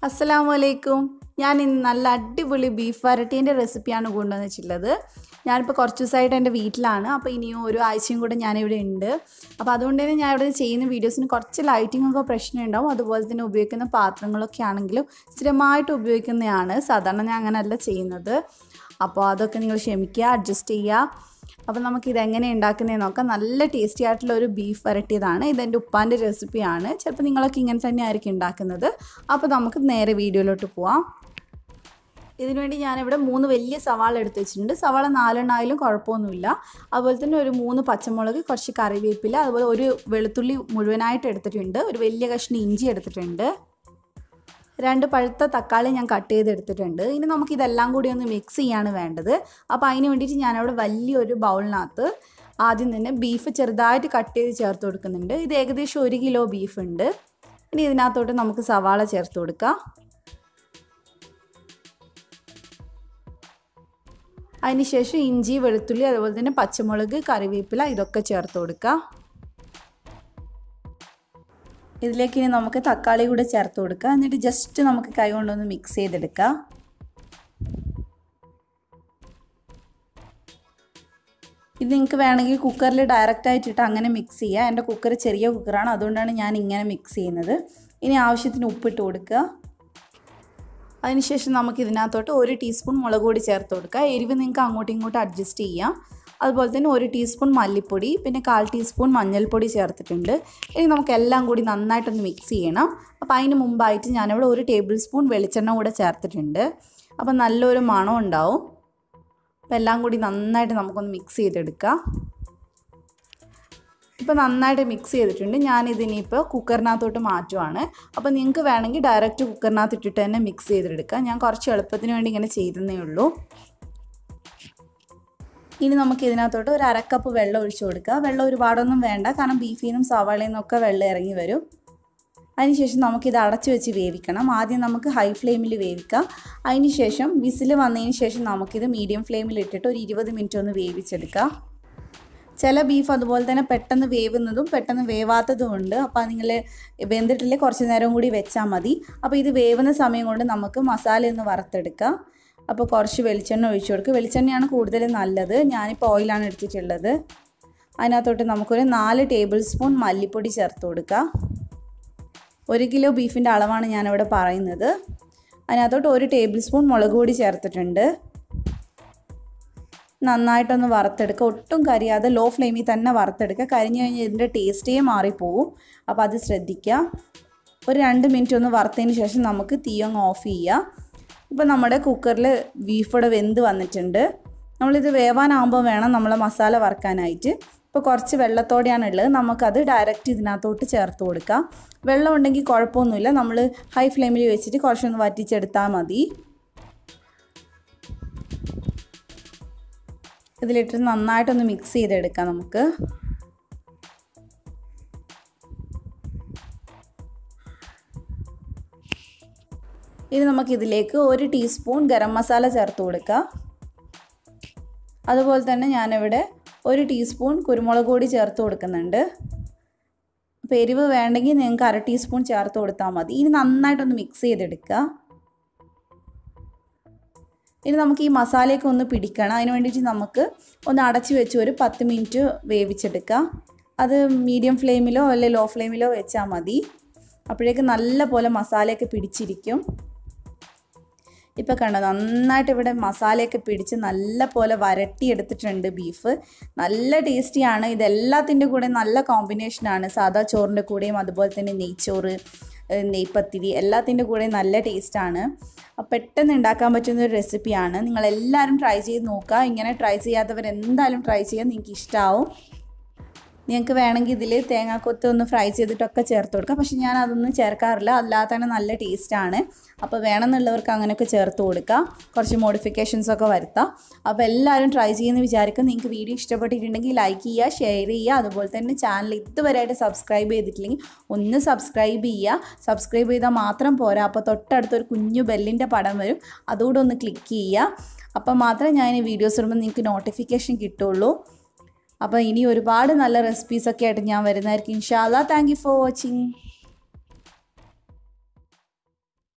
അസ്സലാമു അലൈക്കും ഞാൻ ഇന്ന് നല്ല അടിപൊളി ബീഫ് വരട്ടീൻ്റെ റെസിപ്പിയാണ് കൊണ്ടുവന്നിട്ടുള്ളത് ഞാനിപ്പോൾ കുറച്ച് ദിവസമായിട്ട് എൻ്റെ വീട്ടിലാണ് അപ്പോൾ ഇനിയും ഒരു ആഴ്ചയും കൂടെ ഞാനിവിടെ ഉണ്ട് അപ്പോൾ അതുകൊണ്ട് തന്നെ ഞാൻ ഇവിടെ ചെയ്യുന്ന വീഡിയോസിന് കുറച്ച് ലൈറ്റിംഗ് ഒക്കെ പ്രശ്നം ഉണ്ടാവും അതുപോലെ തന്നെ ഉപയോഗിക്കുന്ന പാത്രങ്ങളൊക്കെ ആണെങ്കിലും സ്ഥിരമായിട്ട് ഉപയോഗിക്കുന്നതാണ് സാധാരണ ഞാൻ അങ്ങനെയല്ല ചെയ്യുന്നത് അപ്പോൾ അതൊക്കെ നിങ്ങൾ ക്ഷമിക്കുക അഡ്ജസ്റ്റ് ചെയ്യുക അപ്പോൾ നമുക്ക് ഇതെങ്ങനെ ഉണ്ടാക്കുന്നതെന്ന് നോക്കാം നല്ല ടേസ്റ്റി ആയിട്ടുള്ള ഒരു ബീഫ് വരട്ടിയതാണ് ഇതെൻ്റെ ഉപ്പാൻ്റെ റെസിപ്പിയാണ് ചിലപ്പോൾ നിങ്ങളൊക്കെ ഇങ്ങനെ തന്നെ ആയിരിക്കും ഉണ്ടാക്കുന്നത് അപ്പോൾ നമുക്ക് നേരെ വീഡിയോയിലോട്ട് പോവാം ഇതിനുവേണ്ടി ഞാനിവിടെ മൂന്ന് വലിയ സവാള എടുത്ത് വെച്ചിട്ടുണ്ട് സവാള നാലെണ്ണമായാലും കുഴപ്പമൊന്നുമില്ല അതുപോലെ തന്നെ ഒരു മൂന്ന് പച്ചമുളക് കുറച്ച് കറിവേപ്പില അതുപോലെ ഒരു വെളുത്തുള്ളി മുഴുവനായിട്ട് എടുത്തിട്ടുണ്ട് ഒരു വലിയ കഷ്ണം ഇഞ്ചി എടുത്തിട്ടുണ്ട് രണ്ട് പഴുത്ത തക്കാളി ഞാൻ കട്ട് ചെയ്തെടുത്തിട്ടുണ്ട് ഇനി നമുക്ക് ഇതെല്ലാം കൂടി ഒന്ന് മിക്സ് ചെയ്യാണ് വേണ്ടത് അപ്പോൾ അതിന് വേണ്ടിയിട്ട് ഞാനവിടെ വലിയൊരു ബൗളിനകത്ത് ആദ്യം തന്നെ ബീഫ് ചെറുതായിട്ട് കട്ട് ചെയ്ത് ചേർത്ത് കൊടുക്കുന്നുണ്ട് ഇത് ഏകദേശം ഒരു കിലോ ബീഫ് ഉണ്ട് ഇനി ഇതിനകത്തോട്ട് നമുക്ക് സവാള ചേർത്ത് കൊടുക്കാം അതിനുശേഷം ഇഞ്ചി വെളുത്തുള്ളി അതുപോലെ തന്നെ പച്ചമുളക് കറിവേപ്പില ഇതൊക്കെ ചേർത്ത് കൊടുക്കുക ഇതിലേക്ക് ഇനി നമുക്ക് തക്കാളി കൂടെ ചേർത്ത് കൊടുക്കുക എന്നിട്ട് ജസ്റ്റ് നമുക്ക് കൈ കൊണ്ടൊന്ന് മിക്സ് ചെയ്തെടുക്കുക ഇത് നിങ്ങൾക്ക് വേണമെങ്കിൽ കുക്കറിൽ ഡയറക്റ്റ് ആയിട്ടിട്ട് അങ്ങനെ മിക്സ് ചെയ്യുക എൻ്റെ കുക്കർ ചെറിയ കുക്കറാണ് അതുകൊണ്ടാണ് ഞാൻ ഇങ്ങനെ മിക്സ് ചെയ്യുന്നത് ഇനി ആവശ്യത്തിന് ഉപ്പിട്ട് കൊടുക്കുക അതിനുശേഷം നമുക്ക് ഇതിനകത്തോട്ട് ഒരു ടീസ്പൂൺ മുളക് പൊടി ചേർത്ത് കൊടുക്കുക എരിവ് നിങ്ങൾക്ക് അങ്ങോട്ടും ഇങ്ങോട്ടും അഡ്ജസ്റ്റ് ചെയ്യാം അതുപോലെ തന്നെ ഒരു ടീസ്പൂൺ മല്ലിപ്പൊടി പിന്നെ കാൽ ടീസ്പൂൺ മഞ്ഞൾപ്പൊടി ചേർത്തിട്ടുണ്ട് ഇനി നമുക്ക് എല്ലാം കൂടി നന്നായിട്ടൊന്ന് മിക്സ് ചെയ്യണം അപ്പോൾ അതിന് മുമ്പായിട്ട് ഞാനിവിടെ ഒരു ടേബിൾ സ്പൂൺ വെളിച്ചെണ്ണ കൂടെ ചേർത്തിട്ടുണ്ട് അപ്പോൾ നല്ലൊരു മണം ഉണ്ടാവും അപ്പോൾ എല്ലാം കൂടി നന്നായിട്ട് നമുക്കൊന്ന് മിക്സ് ചെയ്തെടുക്കാം ഇപ്പോൾ നന്നായിട്ട് മിക്സ് ചെയ്തിട്ടുണ്ട് ഞാനിതിനിപ്പോൾ കുക്കറിനകത്തോട്ട് മാറ്റുവാണ് അപ്പോൾ നിങ്ങൾക്ക് വേണമെങ്കിൽ ഡയറക്റ്റ് കുക്കറിനകത്ത് ഇട്ടിട്ട് തന്നെ മിക്സ് ചെയ്തെടുക്കാം ഞാൻ കുറച്ച് എളുപ്പത്തിന് വേണ്ടി ഇങ്ങനെ ചെയ്തതേ ഉള്ളൂ ഇനി നമുക്ക് ഇതിനകത്തോട്ട് ഒരു അരക്കപ്പ് വെള്ളം ഒഴിച്ചു കൊടുക്കുക വെള്ളം ഒരുപാടൊന്നും വേണ്ട കാരണം ബീഫിൽ നിന്നും സവാളയിൽ നിന്നൊക്കെ വെള്ളം ഇറങ്ങി വരും അതിനുശേഷം നമുക്കിത് അടച്ചു വെച്ച് വേവിക്കണം ആദ്യം നമുക്ക് ഹൈ ഫ്ലെയിമിൽ വേവിക്കാം അതിനുശേഷം വിസിൽ വന്നതിന് ശേഷം നമുക്കിത് മീഡിയം ഫ്ലെയിമിൽ ഇട്ടിട്ട് ഒരു ഇരുപത് മിനിറ്റ് ഒന്ന് വേവിച്ചെടുക്കാം ചില ബീഫ് അതുപോലെ തന്നെ പെട്ടെന്ന് വേവുന്നതും പെട്ടെന്ന് വേവാത്തതും ഉണ്ട് അപ്പോൾ നിങ്ങൾ വെന്തിട്ടില്ലേ കുറച്ച് നേരം കൂടി വെച്ചാൽ മതി അപ്പോൾ ഇത് വേവുന്ന സമയം കൊണ്ട് നമുക്ക് മസാല ഒന്ന് വറുത്തെടുക്കാം അപ്പോൾ കുറച്ച് വെളിച്ചെണ്ണ ഒഴിച്ചു കൊടുക്കുക വെളിച്ചെണ്ണയാണ് കൂടുതൽ നല്ലത് ഞാനിപ്പോൾ ഓയിലാണ് എടുത്തിട്ടുള്ളത് അതിനകത്തോട്ട് നമുക്കൊരു നാല് ടേബിൾ സ്പൂൺ മല്ലിപ്പൊടി ചേർത്ത് കൊടുക്കുക ഒരു കിലോ ബീഫിൻ്റെ അളവാണ് ഞാനിവിടെ പറയുന്നത് അതിനകത്തോട്ട് ഒരു ടേബിൾ സ്പൂൺ മുളക് പൊടി ചേർത്തിട്ടുണ്ട് നന്നായിട്ടൊന്ന് വറുത്തെടുക്കുക ഒട്ടും കരിയാതെ ലോ ഫ്ലെയിമിൽ തന്നെ വറുത്തെടുക്കുക കരിഞ്ഞു കഴിഞ്ഞാൽ ഇതിൻ്റെ ടേസ്റ്റേ മാറിപ്പോവും അപ്പോൾ അത് ശ്രദ്ധിക്കുക ഒരു രണ്ട് മിനിറ്റ് ഒന്ന് വറുത്തതിന് ശേഷം നമുക്ക് തീ അങ്ങ് ഓഫ് ചെയ്യുക ഇപ്പോൾ നമ്മുടെ കുക്കറിൽ ബീഫ് ഇവിടെ വെന്ത് വന്നിട്ടുണ്ട് നമ്മളിത് വേവാനാകുമ്പോൾ വേണം നമ്മൾ മസാല വറുക്കാനായിട്ട് ഇപ്പോൾ കുറച്ച് വെള്ളത്തോടെയാണ് ഉള്ളത് നമുക്കത് ഡയറക്റ്റ് ഇതിനകത്തോട്ട് ചേർത്ത് കൊടുക്കാം വെള്ളം ഉണ്ടെങ്കിൽ കുഴപ്പമൊന്നുമില്ല നമ്മൾ ഹൈ ഫ്ലെയിമിൽ വെച്ചിട്ട് കുറച്ചൊന്ന് വറ്റിച്ചെടുത്താൽ മതി ഇതിലിട്ട് നന്നായിട്ടൊന്ന് മിക്സ് ചെയ്തെടുക്കാം നമുക്ക് ഇനി നമുക്കിതിലേക്ക് ഒരു ടീസ്പൂൺ ഗരം മസാല ചേർത്ത് കൊടുക്കുക അതുപോലെ തന്നെ ഞാനിവിടെ ഒരു ടീസ്പൂൺ കുരുമുളക് പൊടി ചേർത്ത് കൊടുക്കുന്നുണ്ട് അപ്പോൾ എരിവ് വേണ്ടെങ്കിൽ നിങ്ങൾക്ക് അര ടീസ്പൂൺ ചേർത്ത് കൊടുത്താൽ മതി ഇനി നന്നായിട്ടൊന്ന് മിക്സ് ചെയ്തെടുക്കുക ഇനി നമുക്ക് ഈ മസാലയൊക്കെ ഒന്ന് പിടിക്കണം അതിന് വേണ്ടിയിട്ട് നമുക്ക് ഒന്ന് അടച്ചു വെച്ച് ഒരു പത്ത് മിനിറ്റ് വേവിച്ചെടുക്കുക അത് മീഡിയം ഫ്ലെയിമിലോ അല്ലെങ്കിൽ ലോ ഫ്ലെയിമിലോ വെച്ചാൽ മതി അപ്പോഴേക്ക് നല്ല പോലെ മസാലയൊക്കെ പിടിച്ചിരിക്കും ഇപ്പോൾ കണ്ടോ നന്നായിട്ട് ഇവിടെ മസാലയൊക്കെ പിടിച്ച് നല്ല പോലെ വരട്ടിയെടുത്തിട്ടുണ്ട് ബീഫ് നല്ല ടേസ്റ്റിയാണ് ഇതെല്ലാത്തിൻ്റെ കൂടെ നല്ല കോമ്പിനേഷനാണ് സാധാ ചോറിൻ്റെ കൂടെയും അതുപോലെ തന്നെ നെയ്ച്ചോറ് നെയ്പ്പത്തിരി എല്ലാത്തിൻ്റെ കൂടെ നല്ല ടേസ്റ്റാണ് പെട്ടെന്ന് ഉണ്ടാക്കാൻ പറ്റുന്ന ഒരു റെസിപ്പിയാണ് നിങ്ങളെല്ലാവരും ട്രൈ ചെയ്ത് നോക്കുക ഇങ്ങനെ ട്രൈ ചെയ്യാത്തവർ എന്തായാലും ട്രൈ ചെയ്യാൻ നിങ്ങൾക്ക് ഇഷ്ടമാവും നിങ്ങൾക്ക് വേണമെങ്കിൽ ഇതിൽ തേങ്ങാക്കൊത്ത് ഒന്ന് ഫ്രൈ ചെയ്തിട്ടൊക്കെ ചേർത്ത് കൊടുക്കാം പക്ഷേ ഞാൻ അതൊന്നും ചേർക്കാറില്ല അല്ലാതെ തന്നെ നല്ല ടേസ്റ്റാണ് അപ്പോൾ വേണമെന്നുള്ളവർക്ക് അങ്ങനെയൊക്കെ ചേർത്ത് കൊടുക്കാം കുറച്ച് മോഡിഫിക്കേഷൻസ് ഒക്കെ വരുത്താം അപ്പോൾ എല്ലാവരും ട്രൈ ചെയ്യുമെന്ന് വിചാരിക്കും നിങ്ങൾക്ക് വീഡിയോ ഇഷ്ടപ്പെട്ടിട്ടുണ്ടെങ്കിൽ ലൈക്ക് ചെയ്യുക ഷെയർ ചെയ്യുക അതുപോലെ തന്നെ ചാനൽ ഇതുവരെയായിട്ട് സബ്സ്ക്രൈബ് ചെയ്തിട്ടില്ലെങ്കിൽ ഒന്ന് സബ്സ്ക്രൈബ് ചെയ്യുക സബ്സ്ക്രൈബ് ചെയ്താൽ മാത്രം പോരാ അപ്പോൾ തൊട്ടടുത്തൊരു കുഞ്ഞു ബെല്ലിൻ്റെ പടം വരും അതുകൂടെ ഒന്ന് ക്ലിക്ക് ചെയ്യുക അപ്പോൾ മാത്രമേ ഞാൻ ഈ വീഡിയോസ് ഇടുമ്പോൾ നിങ്ങൾക്ക് നോട്ടിഫിക്കേഷൻ കിട്ടുള്ളൂ അപ്പോൾ ഇനി ഒരുപാട് നല്ല റെസിപ്പീസൊക്കെ ആയിട്ട് ഞാൻ വരുന്നതായിരിക്കും ഇൻഷാല്ല താങ്ക് യു ഫോർ വാച്ചിങ്